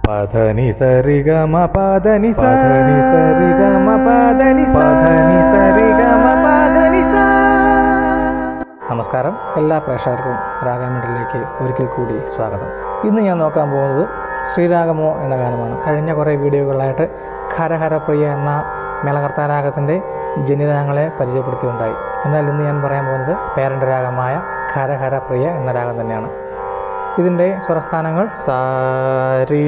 പധനി സരി ഗമ പധനി പധനി സരി ഗമ പധനി പധനി സരി ഗമ പധനി നമസ്കാരം എല്ലാ പ്രേക്ഷകർക്കും രാഗാമീഡിലേക്ക് ഒരിക്കൽ കൂടി സ്വാഗതം ഇന്ന് ഞാൻ നോക്കാൻ പോകുന്നത് ശ്രീരാഗമോ എന്ന ഗാനമാണ് കഴിഞ്ഞ കുറേ വീഡിയോകളായിട്ട് ഖരഹരപ്രിയ എന്ന മേളകർത്താരാഗത്തിൻ്റെ ജന്യരാഗങ്ങളെ പരിചയപ്പെടുത്തിയുണ്ടായി എന്നാൽ ഇന്ന് ഞാൻ പറയാൻ പോകുന്നത് പേരൻ്റ് രാഗമായ ഖരഹരപ്രിയ എന്ന രാഗം തന്നെയാണ് ഇതിൻ്റെ സ്വരസ്ഥാനങ്ങൾ സാരി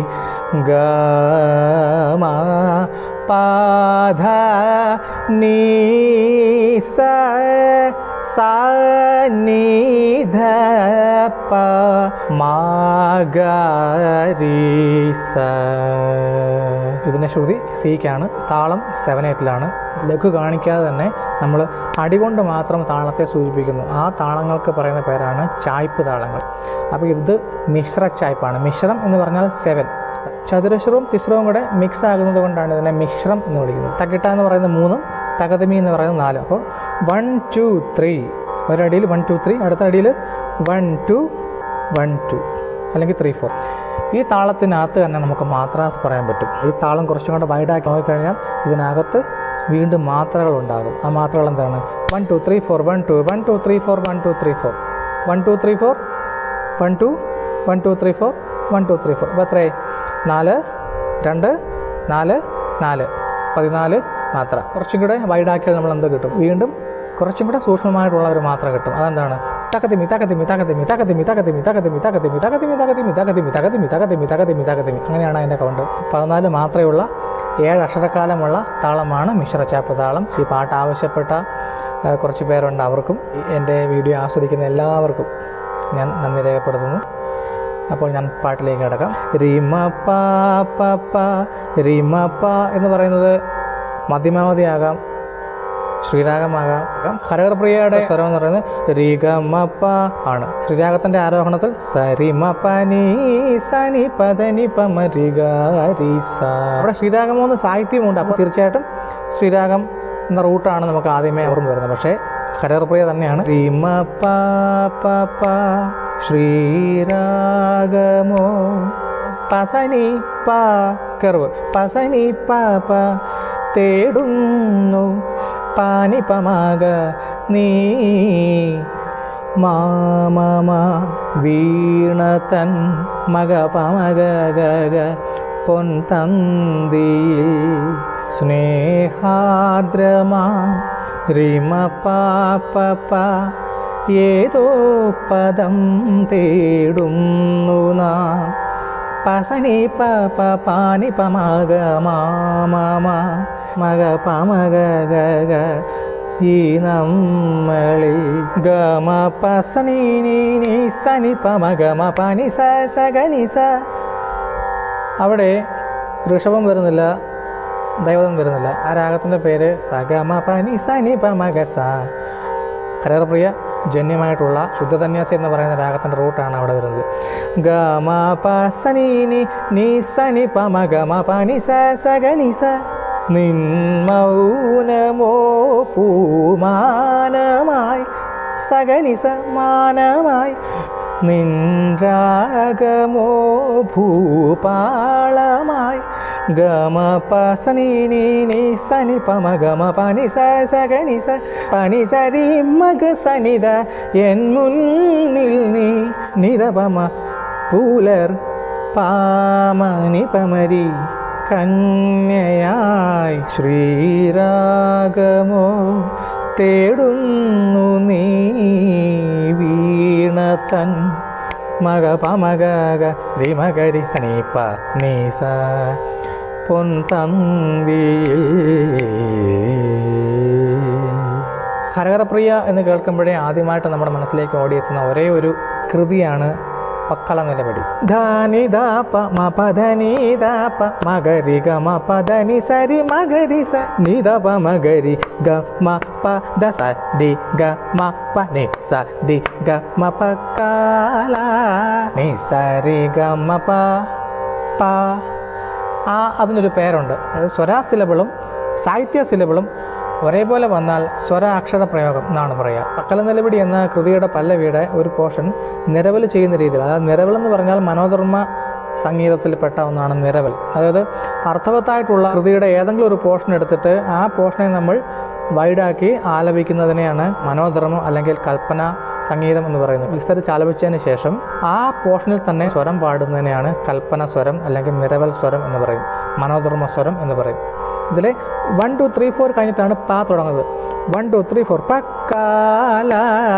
ഗ മ പാധ നീ സ സ നീ ധ പ മാ ഗ രി സ ഇതിൻ്റെ ശ്രുതി സിക്കാണ് താളം സെവൻ എയ്റ്റിലാണ് ലഘു കാണിക്കാതെ തന്നെ നമ്മൾ അടികൊണ്ട് മാത്രം താളത്തെ സൂചിപ്പിക്കുന്നു ആ താളങ്ങൾക്ക് പറയുന്ന പേരാണ് ചായ്പ് താളങ്ങൾ അപ്പോൾ ഇത് മിശ്ര ചായ്പാണ് മിശ്രം എന്ന് പറഞ്ഞാൽ സെവൻ ചതുരശ്രവും തിശ്രവും കൂടെ മിക്സ് ആകുന്നത് കൊണ്ടാണ് ഇതിനെ മിശ്രം എന്ന് വിളിക്കുന്നത് തകിട്ട എന്ന് പറയുന്നത് മൂന്നും തകതമി എന്ന് പറയുന്നത് നാലും അപ്പോൾ one two three ഒരടിയിൽ one two three അടുത്ത അടിയിൽ വൺ ടു വൺ ടു അല്ലെങ്കിൽ ത്രീ ഫോർ ഈ താളത്തിനകത്ത് തന്നെ നമുക്ക് മാത്രാസ് പറയാൻ പറ്റും ഈ താളം കുറച്ചും കൂടെ വൈഡാക്കി നോക്കിക്കഴിഞ്ഞാൽ ഇതിനകത്ത് വീണ്ടും മാത്രകൾ ഉണ്ടാകും ആ മാത്രകൾ എന്താണ് one two three four one two one two three four one two three four one two three four one two one two three four one two three four അപ്പോൾ എത്രയായി നാല് രണ്ട് നാല് നാല് പതിനാല് മാത്ര കുറച്ചും കൂടെ വൈഡാക്കിയാൽ നമ്മൾ എന്ത് കിട്ടും വീണ്ടും കുറച്ചും കൂടെ സൂക്ഷ്മമായിട്ടുള്ള ഒരു മാത്ര കിട്ടും അതെന്താണ് തക്കത്തിമി തക്കത്തിമി തക്കത്തിമി തക്കത്തിമി തക്കത്തിമി തക്കത്തിമി തക്കത്തിമി തക്കത്തിമി തക്കത്തിമി തക്കത്തിമി തക്കത്തിമി തക്കത്തിമി തക്കത്തിമി തക്കത്തിമി അങ്ങനെയാണ് അതിൻ്റെ കൗണ്ട് പതിനാല് മാത്രയുള്ള ഏഴ് അക്ഷരക്കാലമുള്ള താളമാണ് മിശ്രച്ചാപ്പ് താളം ഈ പാട്ട് ആവശ്യപ്പെട്ട ആ, കുറച്ച് പേരുണ്ട് അവർക്കും ഈ എൻ്റെ വീഡിയോ ആസ്വദിക്കുന്ന എല്ലാവർക്കും ഞാൻ നന്ദി രേഖപ്പെടുത്തുന്നു അപ്പോൾ ഞാൻ പാട്ടിലേക്ക് കിടക്കാം റിമ പ പ പ റിമ പ എന്ന് പറയുന്നത് മധ്യമാവധിയാകാം ശ്രീരാഗമാകാം ഹരഹരപ്രിയയുടെ സ്വരം എന്ന് പറയുന്നത് റിഗമപ്പ ആണ് ശ്രീരാഗത്തിന്റെ ആരോഹണത്തിൽ സരിമ പനി സനി പദനി പമ റിഗ രി സ അവിടെ ശ്രീരാഗമോ എന്ന് സാഹിത്യമുണ്ട് അപ്പോൾ തീർച്ചയായിട്ടും ശ്രീരാഗം എന്ന റൂട്ടാണ് നമുക്ക് ആദ്യമേ ഓർമ്മ വരുന്നത് പക്ഷേ ഹരഹരപ്രിയ തന്നെയാണ് റിമ പ പ പ ശ്രീരാഗമോ പസനി പ കർവ് പസനി പ പ തേടുന്നു പാനിപമാക നീ മാമമ വീണതൻ മക പമക ഗഗ പൊൻതന്തിയിൽ സ്നേഹാർദ്രമാ റിമ പാപ ഏതോ പദം തേടുന്നു നാം പസനി പ പ പാനി പമക മാമ മക പമക ഗഗ ഈ നമ്മളിൽ ഗമ പസനി നീ നീ സനി പമ ഗമ പനി സ സ ഗനി സ അവിടെ ഋഷഭം വരുന്നില്ല ദൈവതം വരുന്നില്ല ആ രാഗത്തിൻ്റെ പേര് സഗമ പനി സനി പമക സ ഹരപ്രിയ ജന്യമായിട്ടുള്ള ശുദ്ധതന്യാസി എന്ന് പറയുന്ന രാഗത്തിൻ്റെ റൂട്ടാണ് അവിടെ വരുന്നത് ഗമ പ സനി നി നീ സനി പമ ഗമ പനി സ സ ഗനി സ നിൻ മൗനമോ പൂമാനമായി സഗനി സമാനമായി നിൻ രാഗമോ ഭൂപാളമായി ഗമ പസനി നീ നീ സനി പമ ഗമ പനി സ സഗനി സ പനി സരി മഗ സനിത എൻ മുന്നിൽ നീ നിത പമ പൂലർ പാമനി പമരി കന്യയായി ശ്രീരാഗമോ തേടുന്നു നീ വീണതൻ മക പമക റിമകരി സനീപ്പ നീസ പൊൻതന്തിയിൽ ഹരഹരപ്രിയ എന്ന് കേൾക്കുമ്പോഴേ ആദ്യമായിട്ട് നമ്മുടെ മനസ്സിലേക്ക് ഓടിയെത്തുന്ന ഒരേ ഒരു കൃതിയാണ് പക്കള നിലപടി ധാനി ദാപ മ പധനി ദാപ മകരി ഗ മ പധനി സരി മകരി സ നി ദ പ മകരി ഗ മ പ ദ സ ഡി ഗ മ പ നി സ ഡി ഗ മ പ കാല നി സരി ഗ മ പ പ ആ അതിനൊരു പേരുണ്ട് അതായത് സ്വരാ സിലബിളും സാഹിത്യ സിലബിളും ഒരേപോലെ വന്നാൽ സ്വര അക്ഷര പ്രയോഗം എന്നാണ് പറയുക പക്കല നിലപിടി എന്ന കൃതിയുടെ പല്ലവിയുടെ ഒരു പോർഷൻ നിരവൽ ചെയ്യുന്ന രീതിയിൽ അതായത് നിരവൽ എന്ന് പറഞ്ഞാൽ മനോധർമ്മ സംഗീതത്തിൽപ്പെട്ട ഒന്നാണ് നിരവൽ അതായത് അർത്ഥവത്തായിട്ടുള്ള കൃതിയുടെ ഏതെങ്കിലും ഒരു പോർഷൻ എടുത്തിട്ട് ആ പോർഷനെ നമ്മൾ വൈഡാക്കി ആലപിക്കുന്നതിനെയാണ് മനോധർമ്മം അല്ലെങ്കിൽ കൽപ്പന സംഗീതം എന്ന് പറയുന്നത് വിസ്തരിച്ച് ആലപിച്ചതിന് ശേഷം ആ പോർഷനിൽ തന്നെ സ്വരം പാടുന്നതിനെയാണ് കൽപ്പന സ്വരം അല്ലെങ്കിൽ നിരവൽ സ്വരം എന്ന് പറയും മനോധർമ്മ സ്വരം എന്ന് പറയും ഇതിൽ വൺ ടു ത്രീ ഫോർ കഴിഞ്ഞിട്ടാണ് പാ തുടങ്ങുന്നത് വൺ ടു ത്രീ ഫോർ പക്കാല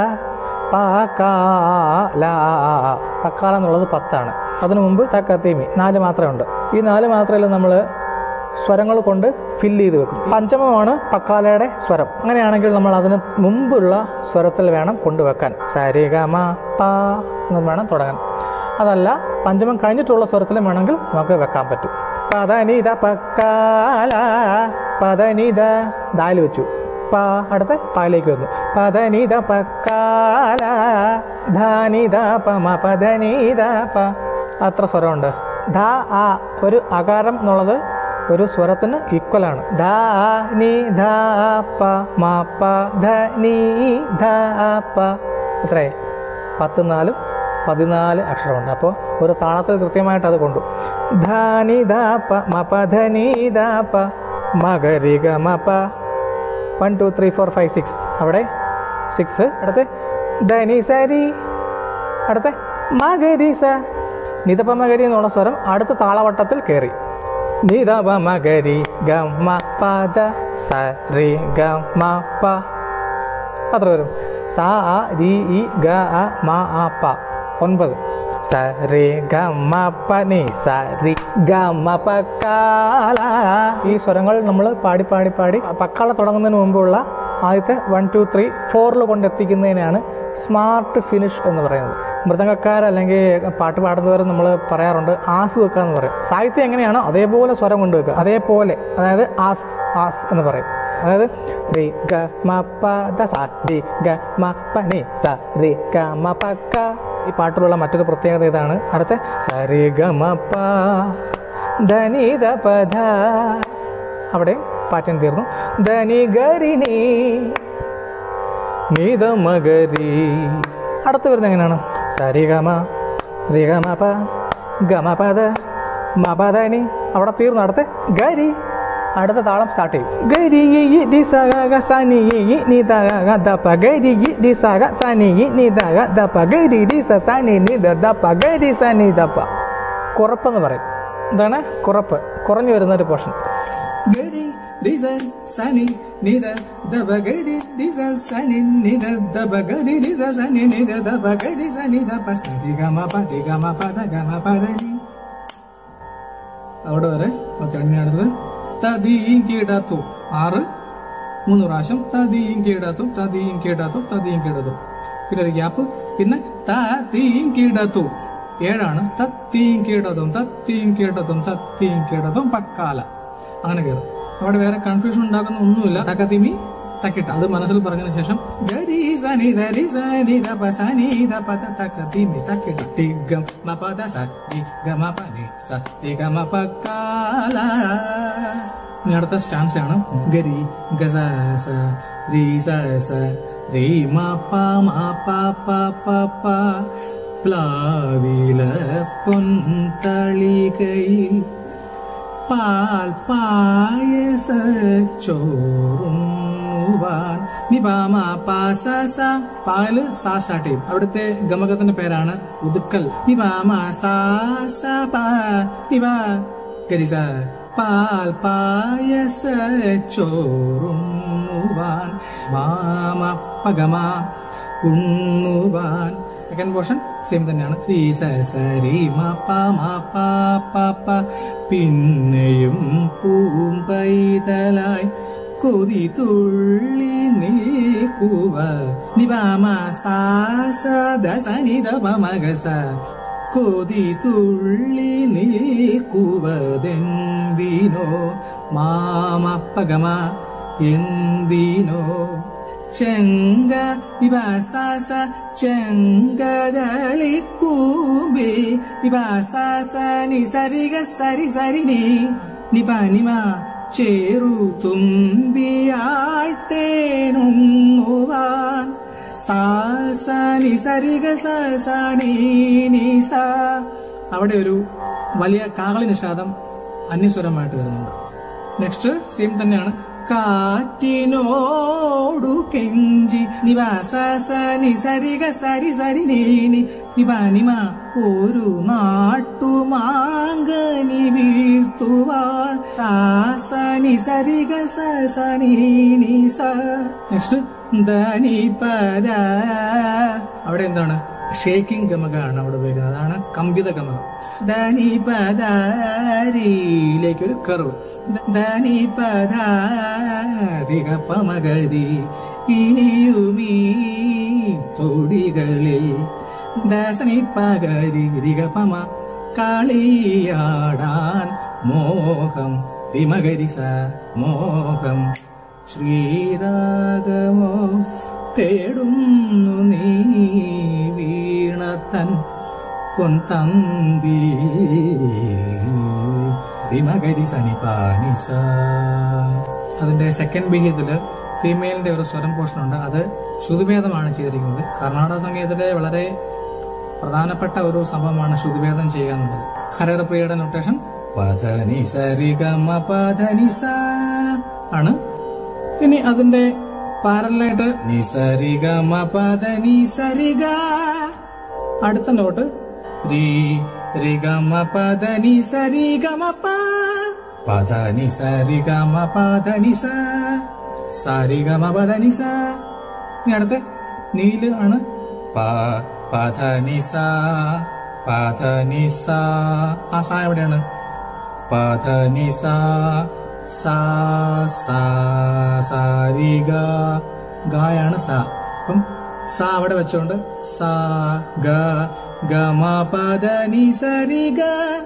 പക്കാല പക്കാല എന്നുള്ളത് പത്താണ് അതിനു മുമ്പ് തക്കത്തീമി നാല് മാത്രമേ ഉണ്ട് ഈ നാല് മാത്രമല്ല നമ്മൾ സ്വരങ്ങൾ കൊണ്ട് ഫില്ല് ചെയ്ത് വെക്കും പഞ്ചമമാണ് പക്കാലയുടെ സ്വരം അങ്ങനെയാണെങ്കിൽ നമ്മൾ അതിന് മുമ്പുള്ള സ്വരത്തിൽ വേണം കൊണ്ടുവെക്കാൻ സരിഗമ പ എന്ന് വേണം തുടങ്ങാൻ അതല്ല പഞ്ചമം കഴിഞ്ഞിട്ടുള്ള സ്വരത്തിലും വേണമെങ്കിൽ നമുക്ക് വെക്കാൻ പറ്റും പദനിത പക്കാല പദനിത ദാല് വെച്ചു പ അടുത്ത പാലേക്ക് വന്നു പദനിത പക്കാല ധാനിത പമ പദനിത പ അത്ര സ്വരമുണ്ട് ധ ആ ഒരു അകാരം എന്നുള്ളത് ഒരു സ്വരത്തിന് ഈക്വൽ ആണ് ധ നി ധ പ മ പ ധ നി ധ പ എത്രേ പത്ത് നാലും പതിനാല് അക്ഷരമുണ്ട് അപ്പോൾ ഒരു താളത്തിൽ കൃത്യമായിട്ട് അത് കൊണ്ടു ധാനി ധ പ മ പ ധ നി ധ പ മകരി ഗ മ പ one two three four five six അവിടെ സിക്സ് അടുത്ത് ധനി സരി അടുത്ത മകരി സ നിതപ മകരി എന്നുള്ള സ്വരം അടുത്ത താളവട്ടത്തിൽ കയറി നിതപ മകരി ഗ മ പ ദ സ രി ഗ മ പ അത്ര വരും സ ആ രി ഇ ഗ അ മ ആ പ ഒൻപത് സ രി ഗ മ പ നി സ രി ഗ മ പ കാല ഈ സ്വരങ്ങൾ നമ്മൾ പാടി പാടി പാടി പക്കാള തുടങ്ങുന്നതിന് മുമ്പുള്ള ആദ്യത്തെ വൺ ടു ത്രീ ഫോറിൽ കൊണ്ടെത്തിക്കുന്നതിനാണ് സ്മാർട്ട് ഫിനിഷ് എന്ന് പറയുന്നത് മൃദംഗക്കാർ അല്ലെങ്കിൽ പാട്ട് പാടുന്നവർ നമ്മൾ പറയാറുണ്ട് ആസ് വെക്കുക എന്ന് പറയും സാഹിത്യം എങ്ങനെയാണോ അതേപോലെ സ്വരം കൊണ്ടുവെക്കുക അതേപോലെ അതായത് ആസ് ആസ് എന്ന് പറയും അതായത് റി ഗ മ പ ദ സ രി ഗ മ പ നി സ രി ഗ മ പ ക ഈ പാട്ടിലുള്ള മറ്റൊരു പ്രത്യേകത ഇതാണ് അടുത്ത സ രി ഗ മ പ ധനി ദ പ ധ അവിടെ പാറ്റേൺ തീർന്നു ധനി ഗരി നീ നീത മകരി അടുത്ത് വരുന്നത് എങ്ങനെയാണ് സരി ഗമ രി ഗമ പ ഗമ പദ മ പദനി അവിടെ തീർന്നു അടുത്ത് ഗരി അടുത്ത താളം സ്റ്റാർട്ട് ചെയ്യും ഗരി ഇ ഇ ഡി സ ഗ ഗ സ നി ഇ ഇ നി ദ ഗ ഗ ദ പ ഗരി ഇ ഡി സ ഗ സ നി ഇ നി ദ ഗ ദ പ ഗരി ഡി സ സ നി നി ദ ദ പ ഗരി സ നി ദ പ കുറപ്പെന്ന് പറയും എന്താണ് കുറപ്പ് കുറഞ്ഞു വരുന്ന ഒരു പോർഷൻ ഗരി രി സ സ നി നി ദ ദ പ ഗരി രി സ സ നി നി ദ ദ പ ഗരി രി സ സ നി നി ദ ദ പ ഗരി സ നി ദ പ സ രി ഗ മ പ രി ഗ മ പ ദ ഗ മ പ ദ നി അവിടെ വരെ ഓക്കെ ഇനി അടുത്തത് തതിയും കീടത്തു ആറ് മൂന്ന് പ്രാവശ്യം തതിയും കീടത്തും തതിയും കീടത്തും തതിയും കീടത്തും പിന്നെ ഒരു ഗ്യാപ്പ് പിന്നെ തീയും കീടത്തു ഏഴാണ് തത്തിയും കീടത്തും തത്തിയും കീടത്തും തത്തിയും കീടത്തും പക്കാല അങ്ങനെ കയറും അവിടെ വേറെ കൺഫ്യൂഷൻ ഉണ്ടാക്കുന്ന ഒന്നുമില്ല തക്കത്തിമി തക്കിട്ട അത് മനസ്സിൽ പറഞ്ഞതിന് ശേഷം ഗരി സനി ധരി സനി ധ പ സനി ധ പ ത തക്കത്തിമി തക്കിട്ട ടി ഗം മ പ ധ സ ടി ഗ മ പ നി സ ടി ഗ മ പ കാല ഇനി അടുത്ത സ്റ്റാൻസ് ആണ് ഗരി ഗസ സ രി സ സ രി മ പ മ പ പ പ പ പ്ലാവില പൊന്തളികയിൽ പാൽ പായസ ചോറുവാൻ നിപാമ പാസ സ പാല് സാ സ്റ്റാർട്ട് ചെയ്യും അവിടുത്തെ ഗമകത്തിന്റെ പേരാണ് ഉതുക്കൽ നിപാമ സാ സ പ നിപാ കരിസ പാൽ പായസ ചോറുവാൻ വാമ പഗമ ഉണ്ണുവാൻ സെക്കൻഡ് പോർഷൻ സെയിം തന്നെയാണ് ഈ സ സ രി മ പ മ പ പ പ പിന്നെയും പൂമ്പൈതലായി കൊതി തുള്ളി നീക്കുവ നിവാമ സാ സ ദ സ നി ദ പ മ ഗ സ കൊതി തുള്ളി നീക്കുവതെന്തിനോ മാമ പഗമ എന്തിനോ ചെങ്ക വിഭാസാസ ചെങ്കതളി കൂമ്പി വിഭാസാസ നി സരിഗ സരി സരി നി നിപ നിമ ചേറു തുമ്പിയാഴ്ത്തേനുവാൻ സാസ നി സരിഗ സ നീ നി സ അവിടെ ഒരു വലിയ കാകളി നിഷാദം അന്യസ്വരമായിട്ട് വരുന്നുണ്ട് നെക്സ്റ്റ് സെയിം തന്നെയാണ് കാറ്റിനോടു കെഞ്ചി നിവാസ സനി സരിക സരി സരി നീനി നിവാനിമ ഒരു നാട്ടുമാങ്കനി വീഴ്ത്തുവാൻ സാസനി സരിക സനി സ നെക്സ്റ്റ് ധനി പദ അവിടെ എന്താണ് ഷേക്കിംഗ് ഗമകമാണ് അവിടെ ഉപയോഗിക്കുന്നത് അതാണ് കമ്പിത ഗമകം ധനി പദാരിയിലേക്ക് ഒരു കർവ് ധനി പദാരിക പമകരി ഇനിയുമീ തൊടികളിൽ ദാസനി പകരി രിക പമ കളിയാടാൻ മോഹം വിമകരി സ മോഹം ശ്രീരാഗമോ തേടുന്നു നീ വീണത്തൻ പൊൻതന്തി വിമകരി സനിപാനിസ അതിന്റെ സെക്കൻഡ് ബിഹിയത്തില് ഫീമെയിലിന്റെ ഒരു സ്വരം പോർഷൻ ഉണ്ട് അത് ശ്രുതിഭേദമാണ് ചെയ്തിരിക്കുന്നത് കർണാടക സംഗീതത്തിലെ വളരെ പ്രധാനപ്പെട്ട ഒരു സംഭവമാണ് ശ്രുതിഭേദം ചെയ്യുക എന്നുള്ളത് ഹരപ്രിയയുടെ നൊട്ടേഷൻ പധനി സരി ഗമ പധനി സ ആണ് ഇനി അതിന്റെ പാരലായിട്ട് നിസരി ഗമ പധനി സരി ഗ അടുത്ത നോട്ട് രി രി ഗമ പധനി സരി ഗമ പ പധനി സരി ഗമ പധനി സ സരി ഗമ പധനി സ ഇനി അടുത്ത നീല് ആണ് പ പധനി സ പധനി സ ആ സ എവിടെയാണ് പധനി സ സാ സാ സാരി ഗ ഗായാണ് സ അപ്പം സ അവിടെ വെച്ചോണ്ട് സാ ഗ ഗ മ പദ നി സരി ഗ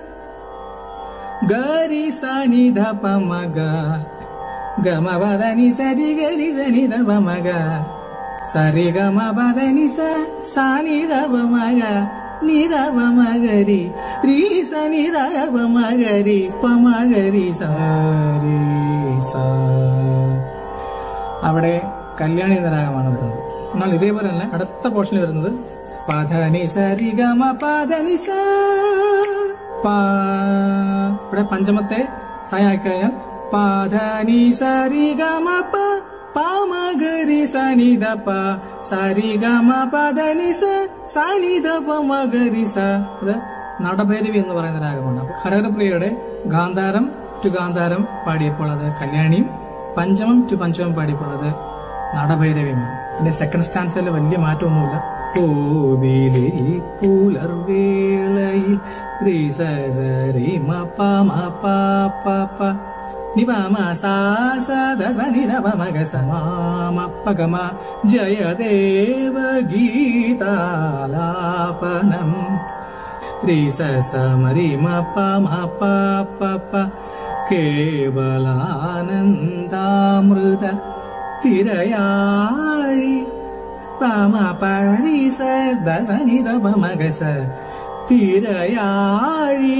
ഗരി സ നി ധ പ മ ഗ ഗ മ പദ നി സരി ഗ നി സ നി ധ പ മ ഗ സരി ഗ മ പദ നി സ സ നി ധ പ മ ഗ നി ധ പ മ ഗ രി രി സ നി ധ പ മ ഗ രി പ മ ഗ രി സ രി സ അവിടെ കല്യാണി എന്ന രാഗമാണ് വരുന്നത് എന്നാൽ ഇതേപോലെ തന്നെ അടുത്ത പോർഷനിൽ വരുന്നത് പധനി സരി ഗമ പധനി സ പാ ഇവിടെ പഞ്ചമത്തെ സായാക്കി കഴിഞ്ഞാൽ പാധനി സരി ഗമ പ പാമഗരി സനിധ പ സരി ഗമ പധനി സ സനിധ പ മഗരി സ അത് നടഭൈരവി എന്ന് പറയുന്ന രാഗമാണ് അപ്പൊ ഹരഹരപ്രിയയുടെ ഗാന്ധാരം ടു ഗാന്ധാരം പാടിയപ്പോൾ അത് കല്യാണിയും പഞ്ചമം ടു പഞ്ചമം പാടിയപ്പോൾ അത് നടഭൈരവിയുമാണ് ഇതിന്റെ സെക്കൻഡ് സ്റ്റാൻസിൽ വലിയ മാറ്റമൊന്നുമില്ല കോവിലിൽ പുലർവേളയിൽ രി സ സ രി മ പ മ പ പ പ നി പ മ സ സ ധ സ നി ധ പ മ ഗ സ മ മ പ ഗ മ ജയദേവ ഗീതാലാപനം രി സ സ മ രി മ പ മ പ പ പ കേവലാനന്ദാമൃത തിരയാഴി പമ പരീസ ദസനിത പമകസ തിരയാഴി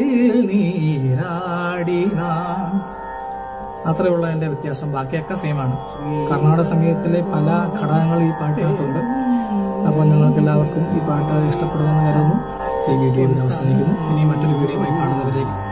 നീരാടിന അത്രയുള്ള അതിന്റെ വ്യത്യാസം ബാക്കിയൊക്കെ സെയിം ആണ് കർണാടക സംഗീതത്തിലെ പല ഘടകങ്ങൾ ഈ പാട്ടിനകത്തുണ്ട് അപ്പോൾ നിങ്ങൾക്ക് എല്ലാവർക്കും ഈ പാട്ട് ഇഷ്ടപ്പെടുമെന്ന് കരുതുന്നു ഈ വീഡിയോ ഇവിടെ അവസാനിക്കുന്നു ഇനി മറ്റൊരു വീഡിയോയുമായി കാണുന്നവരേക്കും